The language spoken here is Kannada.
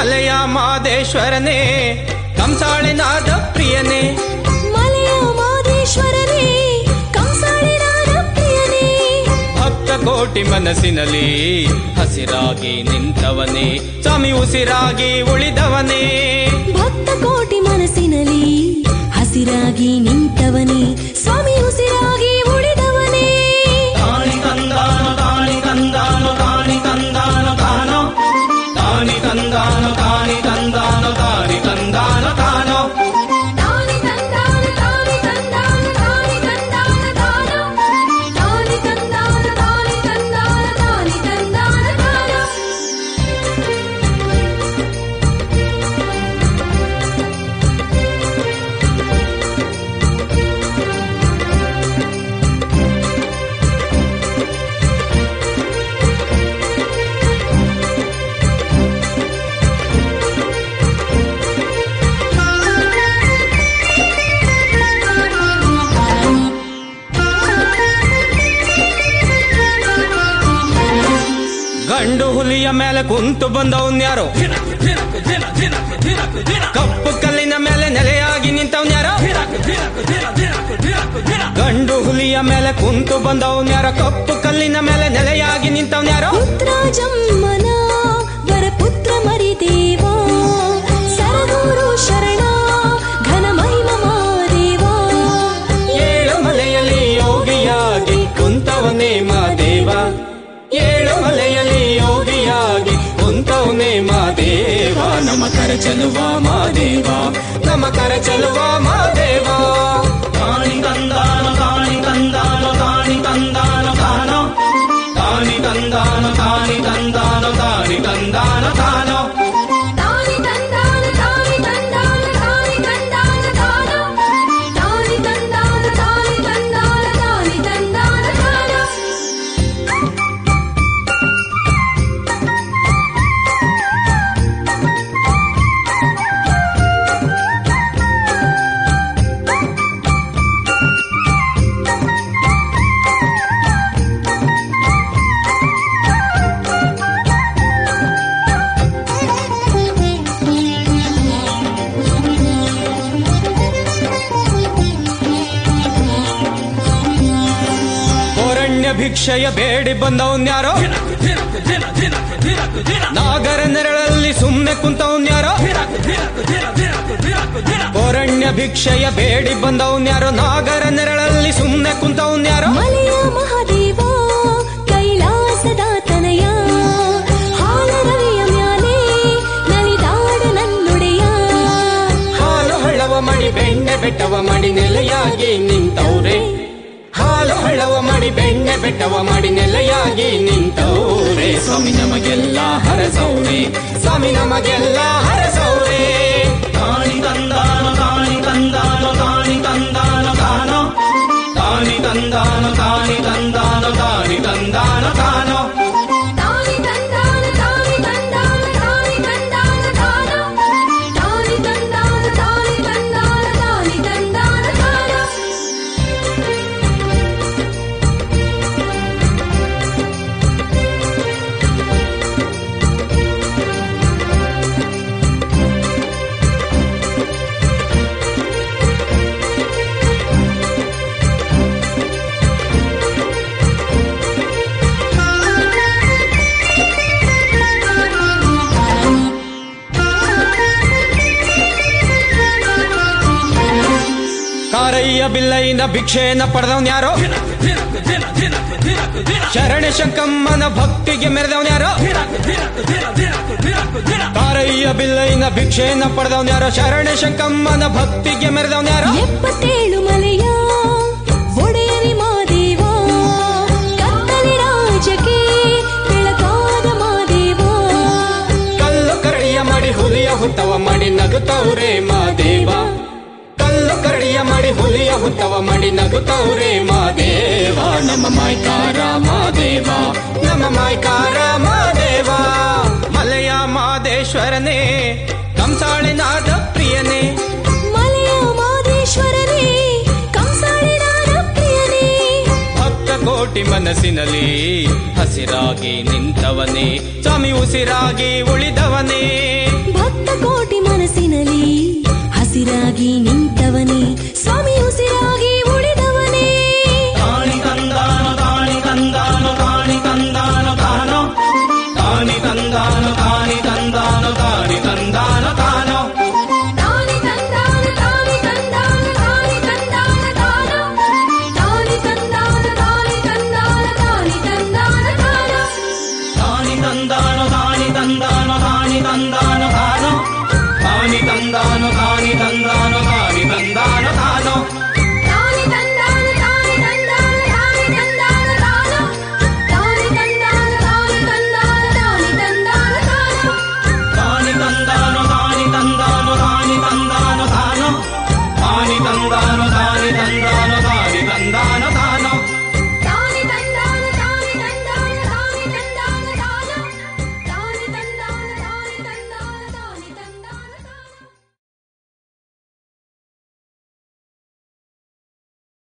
ಮಲೆಯ ಮಾದೇಶ್ವರನೇ ಕಂಸಾಳೆನಾದ ಪ್ರಿಯನೇ ಮಲೆಯ ಮಾದೇಶ್ವರನೇ ಕಂಸಾಳಿನಾದ ಪ್ರಿಯನೇ ಭಕ್ತ ಕೋಟಿ ಮನಸ್ಸಿನಲ್ಲಿ ಹಸಿರಾಗಿ ನಿಂತವನೇ ಸ್ವಾಮಿ ಉಸಿರಾಗಿ ಉಳಿದವನೇ ಭಕ್ತ ಕೋಟಿ ಮನಸ್ಸಿನಲ್ಲಿ ಹಸಿರಾಗಿ ನಿಂತವನೇ ಸ್ವಾಮಿ ಉಸಿರಾಗಿ ಉಳಿದವನೇ ತಾನಿ ತಂದಾನು ತಾನಿ ತಂದಾನು ತಾನಿ ತಂದಾನು ತಾನೋ ತಾನಿ ತಂದಾನು ತಾನಿ ತಂದಾನು ತಾನಿ ತಂದಾನು ತಾನೋ ತಾನಿ ತಂದಾನ ತಾನಿ ತಂದಾನ ತಾನಿ ತಂದಾನ ತಾನೋ ತಾನಿ ತಂದಾನ ತಾನಿ ತಂದಾನ ತಾನಿ ತಂದಾನ ತಾನೋ ಗಂಡು ಹುಲಿಯ ಮೇಲೆ ಕುಂತು ಬಂದವನ್ಯಾರೋ ಕಪ್ಪು ಕಲ್ಲಿನ ಮೇಲೆ ನೆಲೆಯಾಗಿ ನಿಂತವನ್ಯಾರೋ ಗಂಡು ಹುಲಿಯ ಮೇಲೆ ಕುಂತು ಬಂದವನ್ಯಾರೋ ಕಪ್ಪು ಕಲ್ಲಿನ ಮೇಲೆ ನೆಲೆಯಾಗಿ ನಿಂತವನ್ಯಾರೋ ಪುತ್ರ ಜಮ್ಮನ ವರಪುತ್ರ ಮರಿದೇವ ಸರಗೂರು ಶರಣ ಘನ ಮಹಿಮ ಮಾದೇವ ಏಳು ಮಲೆಯಲ್ಲಿ ಯೋಗಿಯಾಗಿ ಕುಂತವನೇ ಮಾದೇವ ಏಳು ಮಲೆಯಲ್ಲಿ ಯೋಗಿಯಾಗಿ ಕುಂತವನೇ ಮಾದೇವ ನಮ ಕರ ಚಲುವ ಮಾದೇವ ನಮ ಕರ ಚಲುವ ಮಾದೇವ ತಾನಿ ತಂದಾನ ತಾನಿ ತಂದಾನ ತಾನಿ ತಂದಾನ ತಾನೋ ತಾನಿ ತಂದಾನ ತಾನಿ ತಂದಾನ ತಾನಿ ತಂದಾನ ತಾನೋ ತಾನಿ ತಂದಾನ ತಾನಿ ತಂದಾನ ತಾನಿ ತಂದಾನ ತಾನೋ ತಾನಿ ತಂದಾನ ತಾನಿ ತಂದಾನ ತಾನಿ ತಂದಾನ ತಾನೋ ಕೋರಣ್ಯ ಭಿಕ್ಷೆಯ ಬೇಡಿ ಬಂದವನ್ಯಾರೋ ನಾಗರ ನೆರಳಲ್ಲಿ ಸುಮ್ಮನೆ ಕುಂತವನ್ಯಾರೋ ಕೋರಣ್ಯ ಭಿಕ್ಷೆಯ ಬೇಡಿ ಬಂದವನ್ಯಾರೋ ನಾಗರ ನೆರಳಲ್ಲಿ ಸುಮ್ಮನೆ ಕುಂತವನ್ಯಾರೋ ಮಲೆಯ ಮಹಾದೇವ ಕೈಲಾಸದ ತನಯ ಹಾಲರವಿಯ ಮ್ಯಾಲೆ ನಲಿದಾಡ ನನ್ನೊಡೆಯ ಹಾಲು ಹಳ್ಳವ ಮಡಿ ಬೆಣ್ಣೆ ಬೆಟ್ಟವ ಮಡಿ ನೆಲೆಯಾಗಿ ನಿಂತವ್ರೆ ಹಾಲು ಹಳ್ಳವ ಮಡಿ ಬೆಣ್ಣೆ ಬೆಟ್ಟವ ಮಡಿ ನೆಲೆಯಾಗಿ ನಿಂತವ್ರೆ ಸ್ವಾಮಿ ನಮಗೆಲ್ಲ ಹರಸವ್ರೆ ಸ್ವಾಮಿ ನಮಗೆಲ್ಲ ಹರಸವ್ರೆ ತಾನಿ ತಂದಾನ ತಾನಿ ತಂದಾನ ತಾನಿ ತಂದಾನ ತಾನೋ ತಾನಿ ತಂದಾನ ತಾನಿ ತಂದಾನ ತಾನಿ ತಂದಾನ ತಾನೋ ತಾನಿ ತಂದಾನ ತಾನಿ ತಂದಾನ ತಾನಿ ತಂದಾನ ತಾನೋ ತಾನಿ ತಂದಾನ ತಾನಿ ತಂದಾನ ತಾನಿ ತಂದಾನ ತಾನೋ ಕಾರಯ್ಯ ಬಿಲ್ಲೈನ ಭಿಕ್ಷೆಯನ್ನ ಪಡೆದವನ್ಯಾರೋ ಶರಣ ಶಂಕಮ್ಮನ ಭಕ್ತಿಗೆ ಮೆರೆದವನ್ಯಾರೋ ಕಾರಯ್ಯ ಬಿಲ್ಲೈನ ಭಿಕ್ಷೆಯನ್ನ ಪಡೆದವನ್ಯಾರೋ ಶರಣ ಶಂಕಮ್ಮನ ಭಕ್ತಿಗೆ ಮೆರೆದವನ್ಯಾರೋ ಎಪ್ಪತ್ತೇಳು ಮಲೆಯ ಒಡೆಯರಿ ಮಾದೇವ ಕತ್ತಲೆ ರಾಜಕ್ಕೆ ಬೆಳಕಾದ ಮಾದೇವ ಕಲ್ಲು ಕರಡಿಯ ಮಾಡಿ ಹುಲಿಯ ಹುತ್ತವ ಮಾಡಿ ನಗುತ್ತವ್ರೆ ಮಾದೇವ ಕಲ್ಲು ಕರಡಿಯ ಮಾಡಿ ಹುಲಿಯ ಹುತ್ತವ ಮಾಡಿ ನಗುತ್ತವ್ರೆ ಮಾದೇವ ನಮ್ಮ ಮಾಯ್ಕಾರ ಮಾದೇವ ನಮ್ಮ ಮಾಯ್ಕಾರ ಮಾದೇವ ಮಲೆಯ ಮಾದೇಶ್ವರನೇ ಕಂಸಾಳೆನಾದ ಪ್ರಿಯನೇ ಮಲೆಯ ಮಾದೇಶ್ವರನೇ ಕಂಸಾಳಿನಾದ ಪ್ರಿಯನೇ ಭಕ್ತ ಕೋಟಿ ಮನಸ್ಸಿನಲ್ಲಿ ಹಸಿರಾಗಿ ನಿಂತವನೇ ಸ್ವಾಮಿ ಉಸಿರಾಗಿ ಉಳಿದವನೇ ಭಕ್ತ ಉಸಿರಾಗಿ ನಿಂತವನೇ ಸ್ವಾಮಿ ಉಸಿರಾಗಿ ಉಳಿದವನೇ ತಾನಿ ತಂದಾನು ತಾನಿ ತಂದಾನು ತಾನಿ ತಂದಾನು ತಾನೋ ತಾನಿ ತಂದಾನು ತಾನಿ ತಂದಾನು ತಾನಿ ತಂದಾನು ತಾನೋ ತಾನಿ ತಂದಾನ ತಾನಿ ತಂದಾನ ತಾನಿ ತಂದಾನ ತಾನೋ ತಾನಿ ತಂದಾನ ತಾನಿ ತಂದಾನ ತಾನಿ ತಂದಾನ ತಾನೋ ತಾನಿ ತಂದಾನು ತಾನಿ ತಂದಾನು ತಾನಿ ತಂದಾನು ತಾನೋ ತಾನಿ ತಂದಾನು ತಾನಿ ತಂದಾನು ತಾನಿ